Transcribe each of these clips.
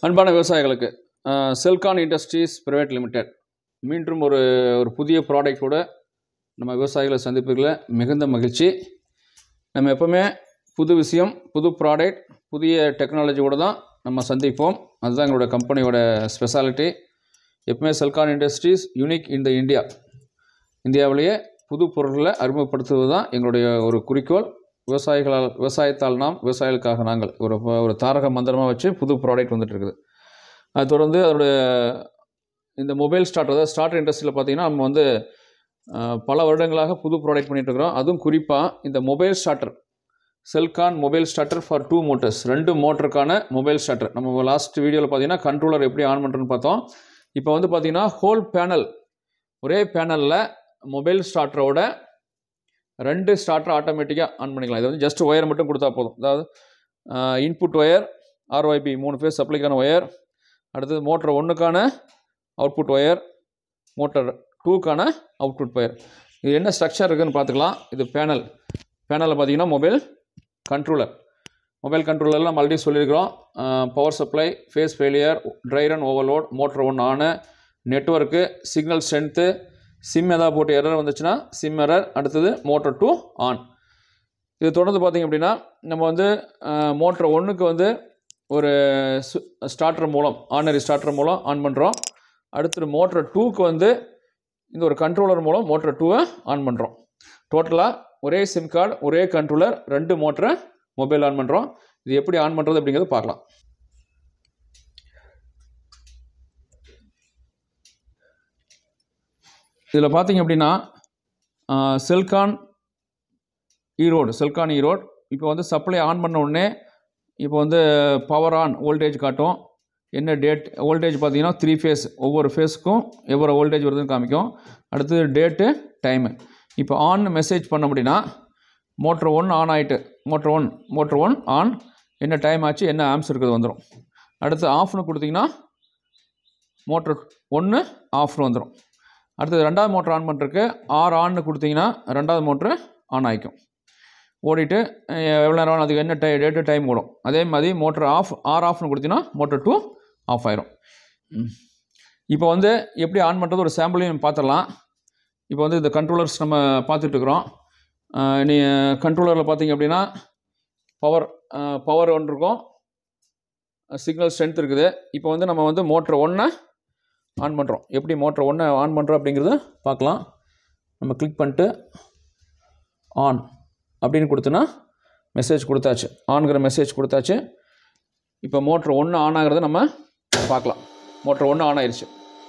அன்பான விவசாயிகளுக்கு Celkon industries private limited மீண்டும் ஒரு ஒரு புதிய ப்ராடக்டோட நம்ம விவசாயிகளை சந்திப்பதில் மிகுந்த மகிழ்ச்சி நம்ம எப்போவுமே புது விஷயம் புது ப்ராடக்ட் புதிய டெக்னாலஜியோட தான் நம்ம சந்திப்போம் அதுதான் எங்களோட கம்பெனியோட ஸ்பெஷாலிட்டி எப்பவுமே Selcon industries unique in the India இந்தியாவிலேயே புது பொருட்களை அறிமுகப்படுத்துவது தான் எங்களுடைய ஒரு குறிக்கோள் விவசாயிகளால் விவசாயத்தால் நாம் விவசாயிகளுக்காக நாங்கள் ஒரு ஒரு தாரக மந்திரமாக வச்சு புது ப்ராடக்ட் வந்துட்டு இருக்குது அது தொடர்ந்து அதோடைய இந்த மொபைல் ஸ்டார்ட் அதாவது ஸ்டார்டர் இண்டஸ்ட்ரியில் பார்த்தீங்கன்னா நம்ம வந்து அஹ், பல வருடங்களாக புது ப்ராடக்ட் பண்ணிட்டு இருக்கிறோம் அதுவும் குறிப்பாக இந்த mobile starter Selcon mobile starter for two motors ரெண்டு மோட்டருக்கான மொபைல் ஸ்டார்டர் நம்ம லாஸ்ட் வீடியோவில் பார்த்தீங்கன்னா கண்ட்ரோலர் எப்படி ஆன் பண்ணுறதுன்னு பார்த்தோம் இப்போ வந்து பார்த்தீங்கன்னா ஹோல் பேனல் ஒரே பேனலில் மொபைல் ஸ்டார்டரோட ரெண்டு ஸ்டார்டர் ஆட்டோமேட்டிக்காக ஆன் பண்ணிக்கலாம் இது வந்து ஜஸ்ட் ஒயர் மட்டும் கொடுத்தா போதும் அதாவது இன்புட் ஒயர் ஆர்ஒய்பி மூணு ஃபேஸ் சப்ளைக்கான ஒயர் அடுத்தது மோட்டர் ஒன்றுக்கான அவுட்புட் ஒயர் மோட்டர் டூக்கான அவுட்புட் ஒயர் இது என்ன ஸ்ட்ரக்சர் இருக்குதுன்னு பார்த்துக்கலாம் இது பேனல் பேனலில் பார்த்தீங்கன்னா மொபைல் கண்ட்ரோலர் மொபைல் கண்ட்ரோலரில் நம்ம ஆல்ரெடி சொல்லியிருக்கிறோம் power supply phase failure dry run overload motor ஒன்று on network signal strength sim எதாவது போட்டு எரர் வந்துச்சுன்னா சிம் எரர் அடுத்தது மோட்டர் டூ ஆன் இது தொடர்ந்து பார்த்தீங்க அப்படின்னா நம்ம வந்து மோட்டர் ஒன்றுக்கு வந்து ஒரு ஸ்டார்டர் மூலம் ஆர்டினரி ஸ்டார்டர் மூலம் ஆன் பண்ணுறோம் அடுத்தது மோட்டர் டூக்கு வந்து இந்த ஒரு கண்ட்ரோலர் மூலம் மோட்டர் டூவை ஆன் பண்ணுறோம் டோட்டலாக ஒரே சிம் கார்டு ஒரே கண்ட்ரோலர் ரெண்டு மோட்டரை மொபைல் ஆன் பண்ணுறோம் இது எப்படி ஆன் பண்ணுறது அப்படிங்கிறத பார்க்கலாம் இதில் பார்த்தீங்க அப்படின்னா செல்கான் ஈரோடு செல்கான் ஈரோடு இப்போ வந்து சப்ளை ஆன் பண்ண உடனே இப்போ வந்து பவர் ஆன் வோல்டேஜ் காட்டும் என்ன டேட் வோல்டேஜ் பார்த்தீங்கன்னா த்ரீ ஃபேஸ் ஒவ்வொரு ஃபேஸுக்கும் எவ்வளோ வோல்டேஜ் வருதுன்னு காமிக்கும் அடுத்தது டேட்டு டைமு இப்போ ஆன் மெசேஜ் பண்ண அப்படின்னா மோட்ரு ஒன் ஆன் ஆகிட்டு motor one motor one on என்ன டைம் ஆச்சு என்ன ஆம்ஸ் இருக்குது வந்துடும் அடுத்து ஆஃப்னு கொடுத்தீங்கன்னா மோட்ரு ஒன்று ஆஃப்னு வந்துடும் அடுத்தது ரெண்டாவது மோட்ரு ஆன் பண்ணுறதுக்கு ஆர் ஆன்னு கொடுத்தீங்கன்னா ரெண்டாவது மோட்ரு ஆன் ஆகிக்கும் ஓடிட்டு அஹ், எவ்வளோ நேரம் ஆகும், அதுக்கு என்ன டை டேட்டு டைம் ஓடும் அதே மாதிரி மோட்ரு ஆஃப் ஆர் ஆஃப்னு கொடுத்தீங்கன்னா மோட்ரு டூ ஆஃப் ஆயிரும் ம். இப்போ வந்து எப்படி ஆன் பண்ணுறது ஒரு சாம்பிளையும் பார்த்துடலாம் இப்போ வந்து இந்த கண்ட்ரோலர்ஸ் நம்ம பார்த்துட்டு இருக்கிறோம் அஹ், நீ கண்ட்ரோலரில் பார்த்தீங்க அப்படின்னா பவர் பவர் ஒன்று இருக்கும் சிக்னல் ஸ்ட்ரென்த் இருக்குது இப்போ வந்து நம்ம வந்து மோட்ரு ஒன்றை ஆன் பண்ணுறோம் எப்படி மோட்ரு ஒன்றை ஆன் பண்ணுறோம் அப்படிங்கிறது பார்க்கலாம் நம்ம கிளிக் பண்ணிட்டு ஆன் அப்படின்னு கொடுத்தோன்னா மெசேஜ் கொடுத்தாச்சு ஆன்கிற மெசேஜ் கொடுத்தாச்சு இப்போ மோட்ரு ஒன்று ஆன் ஆகிறத நம்ம பார்க்கலாம் மோட்ரு ஒன்று ஆன் ஆயிடுச்சு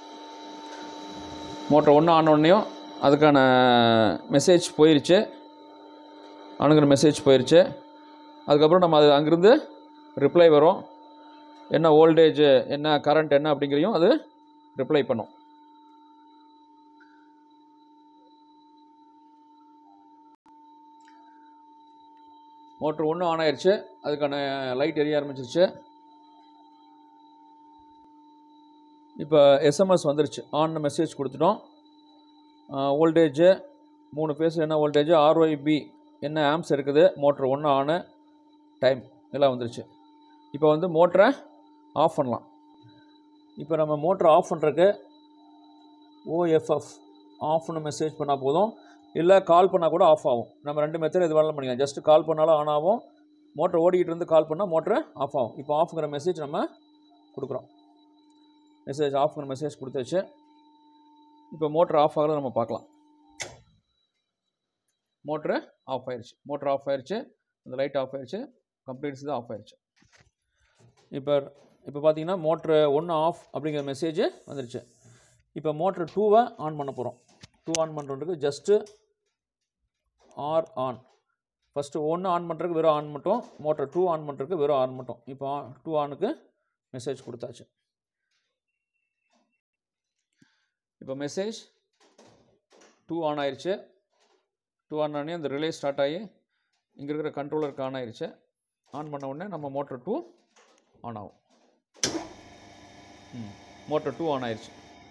மோட்ரு ஒன்று ஆன உடனேயும் அதுக்கான மெசேஜ் போயிருச்சு ஆனுங்கிற மெசேஜ் போயிருச்சு அதுக்கப்புறம் நம்ம அது அங்கேருந்து ரிப்ளை வரும் என்ன வோல்டேஜ் என்ன கரண்ட் என்ன அப்படிங்கிறதையும் அது ரிப்ளை பண்ணும் மோட்ரு ஒன்று ஆன் ஆயிடுச்சு அதுக்கான லைட் எரிய ஆரம்பிச்சிருச்சு இப்போ எஸ்எம்எஸ் வந்துருச்சு ஆன் மெசேஜ் கொடுத்துட்டோம் வோல்டேஜு மூணு பேஸ் என்ன வோல்டேஜ் ஆர்ஒய்பி என்ன ஆம்ஸ் இருக்குது மோட்ரு ஒன்று ஆனு டைம் எல்லாம் வந்துருச்சு இப்போ வந்து மோட்டரை ஆஃப் பண்ணலாம் இப்போ நம்ம மோட்டரை ஆஃப் பண்ணுறதுக்கு ஓஎஃப்எஃப் ஆஃப்னு மெசேஜ் பண்ணால் போதும் இல்லை கால் பண்ணால் கூட ஆஃப் ஆகும் நம்ம ரெண்டு மெத்தட் இது வேணாலும் பண்ணிக்கலாம் ஜஸ்ட் கால் பண்ணாலும் ஆன் ஆகும் மோட்டர் ஓடிக்கிட்டு இருந்து கால் பண்ணால் மோட்டர் ஆஃப் ஆகும் இப்போ ஆஃப்ங்கிற மெசேஜ் நம்ம கொடுக்குறோம் மெசேஜ் ஆஃப்ங்கிற மெசேஜ் கொடுத்தாச்சு இப்போ மோட்டர் ஆஃப் ஆகிறத நம்ம பார்க்கலாம் மோட்ரு ஆஃப் ஆயிடுச்சு மோட்டர் ஆஃப் ஆயிடுச்சு அந்த லைட் ஆஃப் ஆயிடுச்சு கம்ப்ளீட்ஸ் தான் ஆஃப் ஆயிடுச்சு இப்போ இப்போ பார்த்தீங்கன்னா மோட்ரு ஒன்று ஆஃப் அப்படிங்கிற மெசேஜ் வந்துருச்சு இப்போ மோட்ரு டூவை ஆன் பண்ண போகிறோம் டூ ஆன் பண்ணுறதுக்கு ஜஸ்ட்டு ஆர் ஆன் ஃபஸ்ட்டு ஒன்று ஆன் பண்ணுறதுக்கு வெறும் ஆன் மட்டும் மோட்டர் டூ ஆன் பண்ணுறதுக்கு வெறும் ஆன் மட்டும் இப்போ டூ ஆனுக்கு மெசேஜ் கொடுத்தாச்சு இப்போ மெசேஜ் டூ ஆன் ஆயிடுச்சு டூ ஆன் ஆனே அந்த ரிலே ஸ்டார்ட் ஆகி இங்கே இருக்கிற கண்ட்ரோலருக்கு ஆன் ஆயிடுச்சு ஆன் பண்ண உடனே நம்ம மோட்டர் டூ ஆன் ஆகும் ம் மோட்டர் டூ ஆன் ஆயிடுச்சு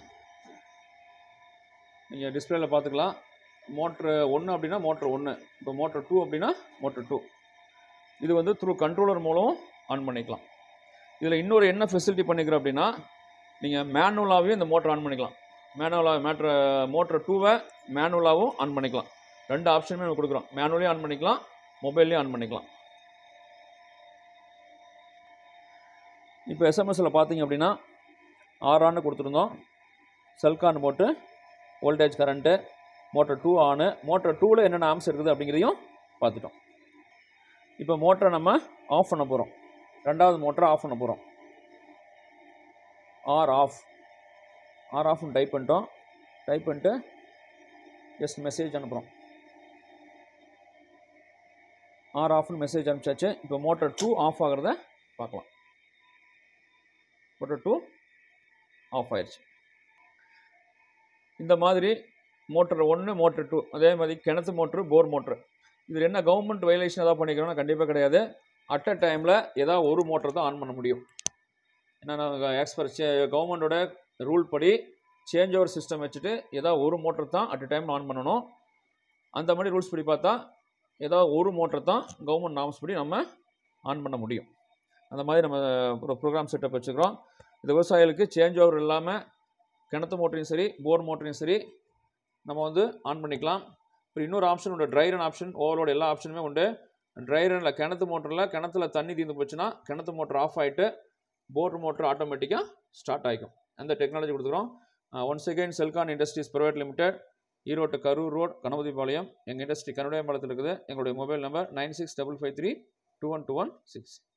நீங்கள் டிஸ்பிளேல பார்த்துக்கலாம் மோட்ரு ஒன்று அப்படின்னா மோட்ரு ஒன்று இப்போ மோட்ரு டூ அப்படின்னா மோட்ரு டூ இது வந்து த்ரூ கண்ட்ரோலர் மூலம் ஆன் பண்ணிக்கலாம் இதில் இன்னொரு என்ன ஃபெசிலிட்டி பண்ணிக்கிறோம் அப்படின்னா நீங்கள் மேனுவலாகவே இந்த மோட்டர் ஆன் பண்ணிக்கலாம் மேனுவலாக மேட்ரு மோட்டர் டூவை மேனுவலாகவும் ஆன் பண்ணிக்கலாம் ரெண்டு ஆப்ஷனுமே நம்ம கொடுக்குறோம் மேனுவலையும் ஆன் பண்ணிக்கலாம் மொபைல்லையும் ஆன் பண்ணிக்கலாம் இப்போ எஸ்எம்எஸில் பார்த்தீங்க அப்படின்னா ஆறான்னு கொடுத்துருந்தோம் செல்கான் போட்டு வோல்டேஜ் கரண்ட்டு மோட்டர் டூ ஆனு மோட்டர் டூவில் என்னென்ன ஆம்ஸ் இருக்குது அப்படிங்கிறதையும் பார்த்துட்டோம் இப்போ மோட்டரை நம்ம ஆஃப் பண்ண போகிறோம் ரெண்டாவது மோட்டரை ஆஃப் பண்ண போகிறோம் ஆர் ஆஃப் ஆர் ஆஃப்னு டைப் பண்ணிட்டோம் டைப் பண்ணிட்டு ஜஸ்ட் மெசேஜ் அனுப்புகிறோம் ஆர் ஆஃப்னு மெசேஜ் அனுப்பிச்சாச்சு இப்போ மோட்டர் டூ ஆஃப் ஆகிறத பார்க்கலாம் மோட்டர் டூ ஆஃப் ஆயிடுச்சு இந்த மாதிரி மோட்டர் ஒன்று மோட்டர் டூ அதே மாதிரி கிணத்து மோட்ரு போர் மோட்ரு இதில் என்ன கவர்மெண்ட் வயலேஷன் ஏதாவது பண்ணிக்கிறோன்னா கண்டிப்பாக கிடையாது அட் அ டைமில் ஏதாவது ஒரு மோட்டர் தான் ஆன் பண்ண முடியும் ஏன்னா எக்ஸ்பர்ட் கவர்மெண்டோட ரூல் படி சேஞ்ச் ஓவர் சிஸ்டம் வச்சுட்டு ஏதாவது ஒரு மோட்டர் தான் அட் அ டைம் ஆன் பண்ணணும் அந்த மாதிரி ரூல்ஸ் படி பார்த்தா ஏதாவது ஒரு மோட்டர் தான் கவர்மெண்ட் நாம்ஸ் படி நம்ம ஆன் பண்ண முடியும் அந்த மாதிரி நம்ம ஒரு ப்ரோக்ராம் செட்டப் வச்சுக்கிறோம் இது விவசாயிகளுக்கு சேஞ்ச் ஓவர் இல்லாமல் கிணத்து மோட்டரையும் சரி போர் மோட்டரையும் சரி நம்ம வந்து ஆன் பண்ணிக்கலாம் இப்போ இன்னொரு ஆப்ஷன் உண்டு ட்ரை ரன் ஆப்ஷன் ஓவரோட எல்லா ஆப்ஷனுமே உண்டு ட்ரை ரனில் கிணத்து மோட்டரில் கிணத்துல தண்ணி தீர்ந்து போச்சுன்னா கிணத்து மோட்டர் ஆஃப் ஆகிட்டு போர் மோட்டர் ஆட்டோமேட்டிக்காக ஸ்டார்ட் ஆகிக்கும் அந்த டெக்னாலஜி கொடுத்துக்கிறோம் once again Selcon industries private limited ஈரோட்டு கரூர் ரோட் கணபதிபாளையம் எங்கள் இண்டஸ்ட்ரி கருடையம்பாளையத்தில் இருக்குது எங்களுடைய mobile number nine six double five three two one two one six